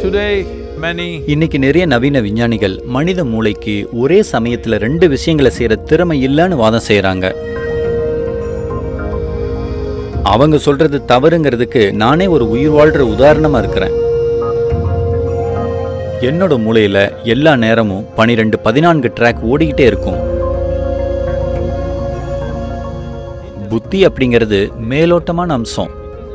Today, many இன்னைக்கு நிறைய நவீன விஞ்ஞானிகள் மனித மூளைக்கு ஒரே சமயத்துல ரெண்டு விஷயங்களை செய்யற திறமை இல்லைன்னு வாதம் செய்யறாங்க அவங்க சொல்றது தவறுங்கிறதுக்கு நானே ஒரு உயிர் வாழ்ற உதாரணமா இருக்கிறேன் என்னோட மூளையில எல்லா நேரமும் பனிரெண்டு பதினான்கு ட்ராக் ஓடிக்கிட்டே இருக்கும் புத்தி அப்படிங்கிறது மேலோட்டமான அம்சம்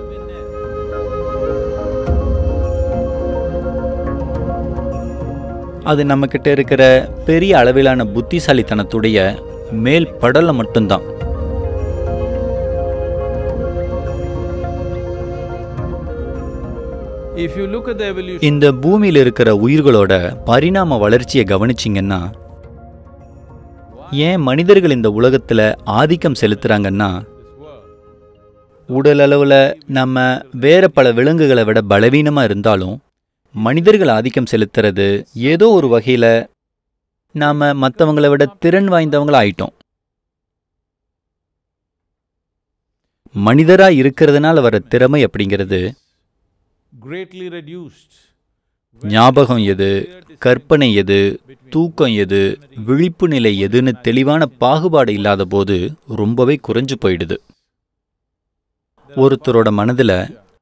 அது நம்மக்கிட்ட இருக்கிற பெரிய அளவிலான புத்திசாலித்தனத்துடைய மேல் படலம் மட்டும்தான் if you look at the evolution இந்த பூமியில் இருக்கிற உயிர்களோட பரிணாம வளர்ச்சியை கவனிச்சிங்கன்னா ஏன் மனிதர்கள் இந்த உலகத்துல ஆதிக்கம் செலுத்துறாங்கன்னா of this world, உடல் அளவில் நம்ம வேற பல விலங்குகளை விட பலவீனமா இருந்தாலும் மனிதர்கள் ஆதிக்கம் செலுத்துறது ஏதோ ஒரு வகையில நாம மற்றவங்களை விட திறன் வாய்ந்தவங்களா ஆயிட்டோம் மனிதரா இருக்கிறதுனால வர திறமை அப்படிங்கிறது greatly reduced. ஞாபகம் எது கற்பனை எது தூக்கம் எது விழிப்பு நிலை எதுன்னு தெளிவான பாகுபாடு இல்லாத போது ரொம்பவே குறைஞ்சு போயிடுது ஒருத்தரோட மனதில்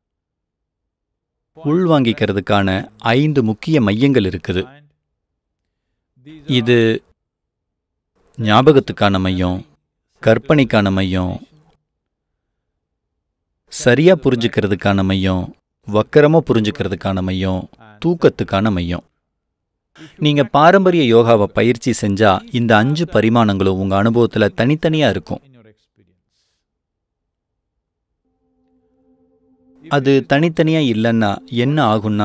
உள்வாங்கிக்கிறதுக்கான ஐந்து முக்கிய மையங்கள் இருக்குது These இது ஞாபகத்துக்கான மையம் கற்பனைக்கான மையம் சரியா புரிஞ்சுக்கிறதுக்கான மையம் வக்கரமா புரிஞ்சுக்கிறதுக்கான மையம் தூக்கத்துக்கான மையம் நீங்க பாரம்பரிய யோகாவை பயிற்சி செஞ்சா இந்த அஞ்சு பரிமாணங்களும் உங்க அனுபவத்துல தனித்தனியா இருக்கும் in your experience. அது தனித்தனியா இல்லைன்னா என்ன ஆகும்னா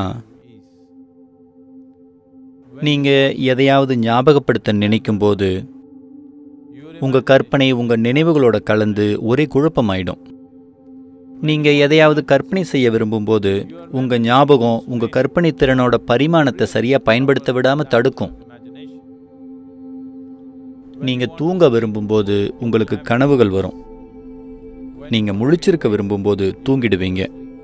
நீங்க எதையாவது ஞாபகப்படுத்த நினைக்கும் போது உங்க கற்பனை உங்க நினைவுகளோட கலந்து ஒரே குழப்பமாயிடும் நீங்க எதையாவது கற்பனை செய்ய விரும்பும்போது உங்க ஞாபகம் உங்க கற்பனை திறனோட பரிமாணத்தை சரியா பயன்படுத்த விடாம தடுக்கும் Imagination. நீங்க தூங்க விரும்பும்போது உங்களுக்கு கனவுகள் வரும் நீங்க முழிச்சிருக்க விரும்பும்போது தூங்கிடுவீங்க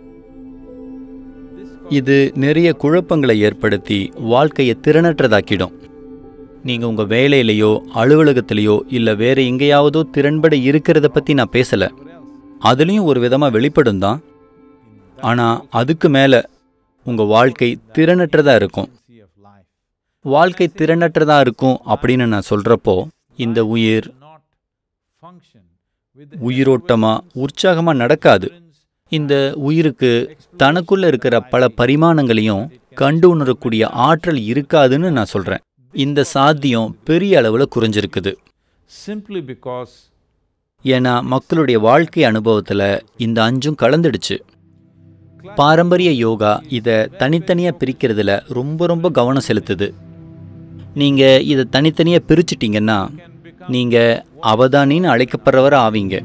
இது நிறைய குழப்பங்களை ஏற்படுத்தி வாழ்க்கையை திறனற்றதாக்கிடும் நீங்க உங்க வேலையிலையோ அலுவலகத்திலேயோ இல்ல வேற எங்கேயாவதோ திறன்பட இருக்கிறத பத்தி நான் பேசல அதுலயும் ஒரு விதமா வெளிப்படும் தான் ஆனா அதுக்கு மேல உங்க வாழ்க்கை திறனற்றதா இருக்கும் See of life. வாழ்க்கை திறனற்றதா இருக்கும் அப்படின்னு நான் சொல்றப்போ இந்த உயிர் Not function with the உயிரோட்டமா உற்சாகமா நடக்காது இந்த உயிருக்கு தனக்குள்ள இருக்கிற பல பரிமாணங்களையும் கண்டு உணரக்கூடிய ஆற்றல் இருக்காதுன்னு நான் சொல்றேன் இந்த சாத்தியம் பெரிய அளவுல குறைஞ்சிருக்குது simply because ஏன்னா மக்களுடைய வாழ்க்கை அனுபவத்துல இந்த அஞ்சும் கலந்துடுச்சு பாரம்பரிய யோகா இதை தனித்தனியா பிரிக்கிறதுல ரொம்ப ரொம்ப கவனம் செலுத்துது நீங்க இதை தனித்தனியா பிரிச்சிட்டீங்கன்னா நீங்க அவதானின்னு அழைக்கப்படுறவர ஆவீங்க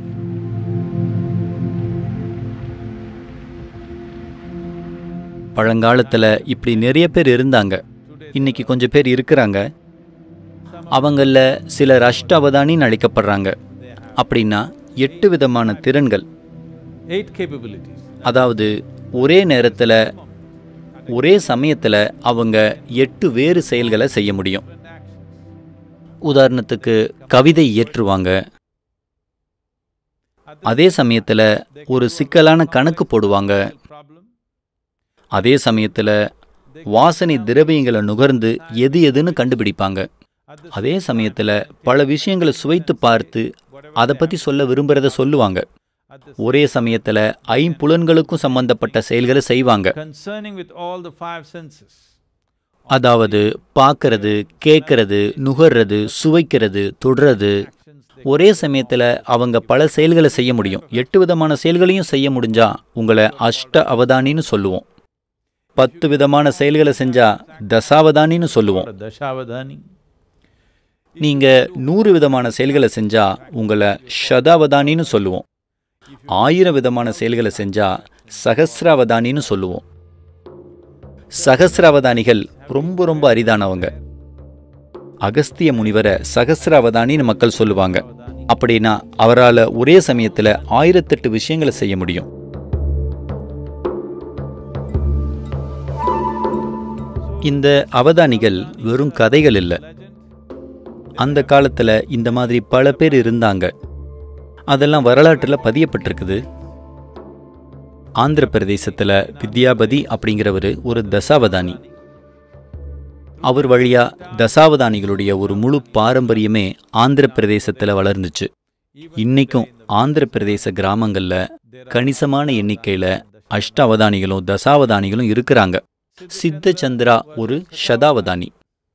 பழங்காலத்துல இப்படி நிறைய பேர் இருந்தாங்க இன்னைக்கு கொஞ்சம் பேர் இருக்கிறாங்க அவங்கள சிலர் அஷ்ட அவதானின்னு அழைக்கப்படுறாங்க அப்படின்னா எட்டு விதமான திறன்கள் eight capabilities. அதாவது ஒரே நேரத்துல ஒரே சமயத்துல அவங்க எட்டு வேறு செயல்களை செய்ய முடியும் உதாரணத்துக்கு கவிதை இயற்றுவாங்க அதே சமயத்துல ஒரு சிக்கலான கணக்கு போடுவாங்க Problem. அதே சமயத்துல வாசனை திரவியங்களை நுகர்ந்து எது எதுன்னு கண்டுபிடிப்பாங்க அதே சமயத்துல பல விஷயங்களை சுவைத்து பார்த்து அதை பத்தி சொல்ல விரும்புறத சொல்லுவாங்க At the ஒரே சமயத்துல ஐம்புலன்களுக்கும் சம்பந்தப்பட்ட செயல்களை செய்வாங்க concerning with all the five senses. அதாவது பார்க்கறது கேட்கறது நுகர்றது சுவைக்கிறது தொடுறது ஒரே சமயத்துல அவங்க பல செயல்களை செய்ய முடியும் எட்டு விதமான செயல்களையும் செய்ய முடிஞ்சா உங்களை அஷ்ட அவதானின்னு சொல்லுவோம் பத்து விதமான செயல்களை செஞ்சா தசாவதானின்னு சொல்லுவோம் Or Dashavadhani. நீங்க நூறு விதமான செயல்களை செஞ்சா உங்களை ஷதாவதானின்னு சொல்லுவோம் ஆயிரம் விதமான செயல்களை செஞ்சா சகசிராவதானின்னு சொல்லுவோம் சகசிராவதானிகள் ரொம்ப ரொம்ப அரிதானவங்க அகஸ்திய முனிவரை சகசிராவதானின்னு மக்கள் சொல்லுவாங்க அப்படின்னா அவரால் ஒரே சமயத்தில் ஆயிரத்தெட்டு விஷயங்களை செய்ய முடியும் இந்த அவதானிகள் வெறும் கதைகள் இல்லை அந்த காலத்தில் இந்த மாதிரி பல பேர் இருந்தாங்க அதெல்லாம் வரலாற்றில் பதியப்பட்டிருக்குது ஆந்திர பிரதேசத்தில் வித்யாபதி அப்படிங்கிறவர் ஒரு தசாவதானி அவர் வழியா தசாவதானிகளுடைய ஒரு முழு பாரம்பரியமே ஆந்திர பிரதேசத்தில் வளர்ந்துச்சு இன்னைக்கும் ஆந்திர பிரதேச கிராமங்களில் கணிசமான எண்ணிக்கையில் அஷ்டாவதானிகளும் தசாவதானிகளும் இருக்கிறாங்க சித்த சந்திரா ஒரு ஷதாவதானி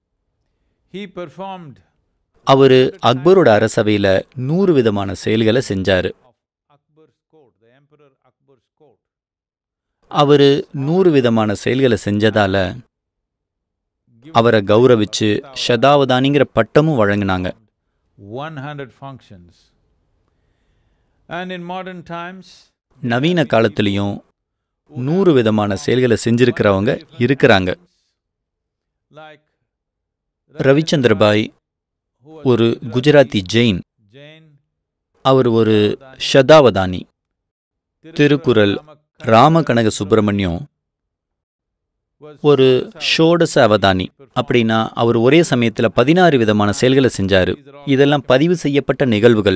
He performed அவர் அக்பரோட அரசவையில் நூறு விதமான செயல்களை செஞ்சாரு of Akbar's court, the Emperor Akbar's court. அவர் நூறு விதமான செயல்களை செஞ்சதால அவரை கௌரவிச்சு ஷதாவதானிங்கிற பட்டமும் வழங்கினாங்க 100 functions. And in modern times, நவீன காலத்திலையும் நூறு விதமான செயல்களை செஞ்சிருக்கிறவங்க இருக்கிறாங்க like ரவிச்சந்திரபாய் who was ஒரு குஜராத்தி ஜெயின் Jain, அவர் ஒரு ஷதாவதானி திருக்குறள் ராமகனக சுப்பிரமணியம் was ஒரு ஷோடச அவதானி அப்படின்னா அவர் ஒரே சமயத்தில் பதினாறு விதமான செயல்களை செஞ்சாரு இதெல்லாம் பதிவு செய்யப்பட்ட நிகழ்வுகள்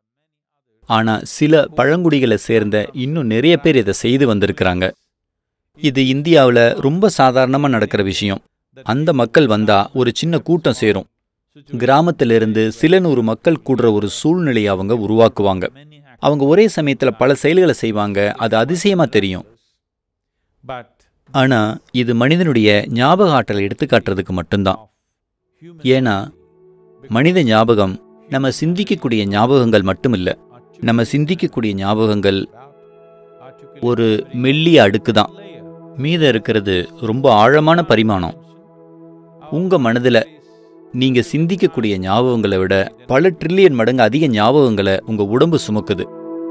ஆனா சில பழங்குடிகளை சேர்ந்த இன்னும் நிறைய பேர் இதை செய்து வந்திருக்கிறாங்க இது இந்தியாவில் ரொம்ப சாதாரணமாக நடக்கிற விஷயம் அந்த மக்கள் வந்தா ஒரு சின்ன கூட்டம் சேரும் கிராமத்திலிருந்து சில நூறு மக்கள் கூடுற ஒரு சூழ்நிலையை அவங்க உருவாக்குவாங்க அவங்க ஒரே சமயத்தில் பல செயல்களை செய்வாங்க அது அதிசயமா தெரியும் But ஆனா இது மனிதனுடைய ஞாபக ஆற்றலை எடுத்து காட்டுறதுக்கு மட்டும்தான் human ஏன்னா மனித ஞாபகம் நம்ம சிந்திக்கக்கூடிய ஞாபகங்கள் மட்டும் இல்ல நம்ம சிந்திக்கக்கூடிய ஞாபகங்கள் ஒரு மெல்லிய அடுக்கு தான் மீதம் இருக்கிறது ரொம்ப ஆழமான பரிமாணம் உங்க மனதுல நீங்க சிந்திக்கக்கூடிய ஞாபகங்களை விட பல ட்ரில்லியன் மடங்கு அதிக ஞாபகங்களை உங்க உடம்பு சுமக்குது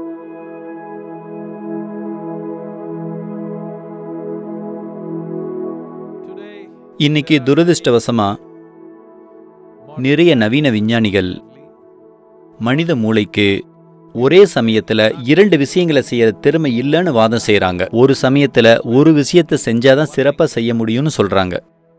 Today, இன்னைக்கு துரதிர்ஷ்டவசமா நிறைய நவீன விஞ்ஞானிகள் மனித மூளைக்கு ஒரே சமயத்துல இரண்டு விஷயங்களை செய்யற திறமை இல்லைன்னு வாதம் செய்றாங்க ஒரு சமயத்துல ஒரு விஷயத்தை செஞ்சாதான் சிறப்பா செய்ய முடியும்னு சொல்றாங்க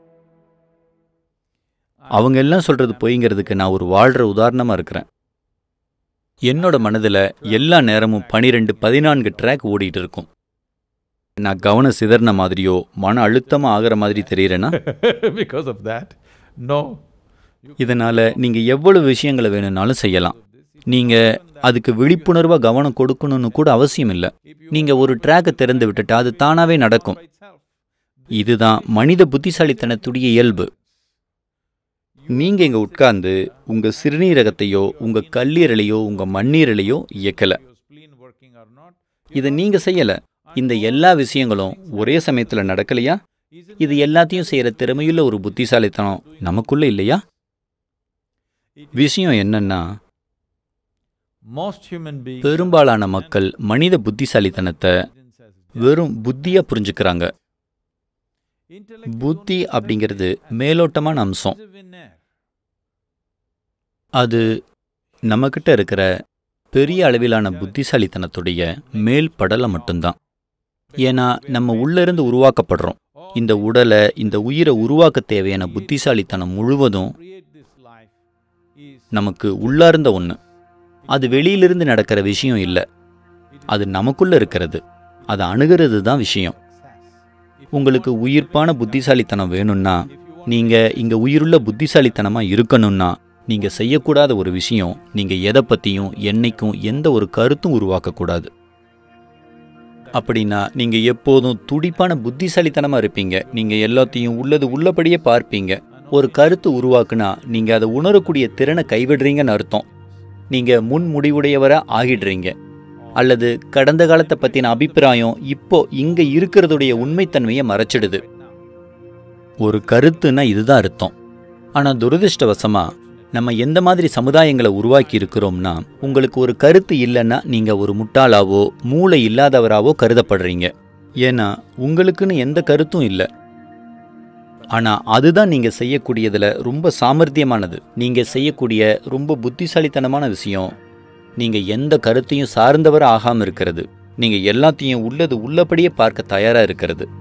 அவங்க எல்லாம் சொல்றது பொய்ங்கிறதுக்கு நான் ஒரு வாழ்ற உதாரணமா இருக்கிறேன் என்னோட மனதுல எல்லா நேரமும் பனிரெண்டு பதினான்கு ட்ராக் ஓடிட்டு இருக்கும் நான் கவனம் சிதறின மாதிரியோ மன அழுத்தமா ஆகிற மாதிரி தெரியறேன்னா because of that, no. இதனால நீங்க எவ்வளவு விஷயங்களை வேணும்னாலும் செய்யலாம் நீங்க அதுக்கு விழிப்புணர்வா கவனம் கொடுக்கணும்னு கூட அவசியம் இல்லை நீங்க ஒரு ட்ராக்கை திறந்து விட்டுட்டா அது தானாவே நடக்கும் By itself. இதுதான் மனித புத்திசாலித்தனத்துடைய இயல்பு நீங்க இங்க உட்கார்ந்து உங்க சிறுநீரகத்தையோ உங்க கல்லீரலையோ உங்க மண்ணீரலையோ இயக்கல Your spleen working or not, இதை நீங்க செய்யல இந்த எல்லா விஷயங்களும் ஒரே சமயத்துல நடக்கலையா இது எல்லாத்தையும் செய்யற திறமையுள்ள ஒரு புத்திசாலித்தனம் நமக்குள்ள இல்லையா விஷயம் என்னன்னா most human beings பெரும்பாலான மக்கள் மனித புத்திசாலித்தனத்தை வெறும் புத்தியா புரிஞ்சுக்கிறாங்க புத்தி அப்படிங்கிறது மேலோட்டமான அம்சம் அது நம்மக்கிட்ட இருக்கிற பெரிய அளவிலான புத்திசாலித்தனத்துடைய மேல் படலை மட்டும்தான் ஏன்னா நம்ம உள்ள இருந்து உருவாக்கப்படுறோம் இந்த உடலை இந்த உயிரை உருவாக்க தேவையான புத்திசாலித்தனம் முழுவதும் நமக்கு உள்ளார்ந்த ஒன்று அது வெளியிலிருந்து நடக்கிற விஷயம் இல்லை அது நமக்குள்ள இருக்கிறது அதை அணுகிறது தான் விஷயம் உங்களுக்கு உயிர்ப்பான புத்திசாலித்தனம் வேணும்னா நீங்க இங்க உயிருள்ள புத்திசாலித்தனமா இருக்கணும்னா நீங்க செய்யக்கூடாத ஒரு விஷயம் நீங்க எதை பத்தியும் என்னைக்கும் எந்த ஒரு கருத்தும் உருவாக்க கூடாது அப்படின்னா நீங்க எப்போதும் துடிப்பான புத்திசாலித்தனமா இருப்பீங்க நீங்க எல்லாத்தையும் உள்ளது உள்ளபடியே பார்ப்பீங்க ஒரு கருத்து உருவாக்குனா நீங்க அதை உணரக்கூடிய திறனை கைவிடுறீங்கன்னு அர்த்தம் நீங்க முன் முடிவுடையவரா ஆகிடுறீங்க அல்லது கடந்த காலத்தை பத்தின அபிப்பிராயம் இப்போ இங்க இருக்கிறதுடைய உண்மைத்தன்மையை மறைச்சிடுது ஒரு கருத்துன்னா இதுதான் அர்த்தம் ஆனா துரதிர்ஷ்டவசமா நம்ம எந்த மாதிரி சமுதாயங்களை உருவாக்கி இருக்கிறோம்னா உங்களுக்கு ஒரு கருத்து இல்லைன்னா நீங்க ஒரு முட்டாளாவோ மூளை இல்லாதவராவோ கருதப்படுறீங்க ஏன்னா உங்களுக்குன்னு எந்த கருத்தும் இல்லை ஆனா அதுதான் நீங்க செய்யக்கூடியதுல ரொம்ப சாமர்த்தியமானது நீங்க செய்யக்கூடிய ரொம்ப புத்திசாலித்தனமான விஷயம் நீங்க எந்த கருத்தையும் சார்ந்தவர் ஆகாம இருக்கிறது நீங்க எல்லாத்தையும் உள்ளது உள்ளபடியே பார்க்க தயாரா இருக்கிறது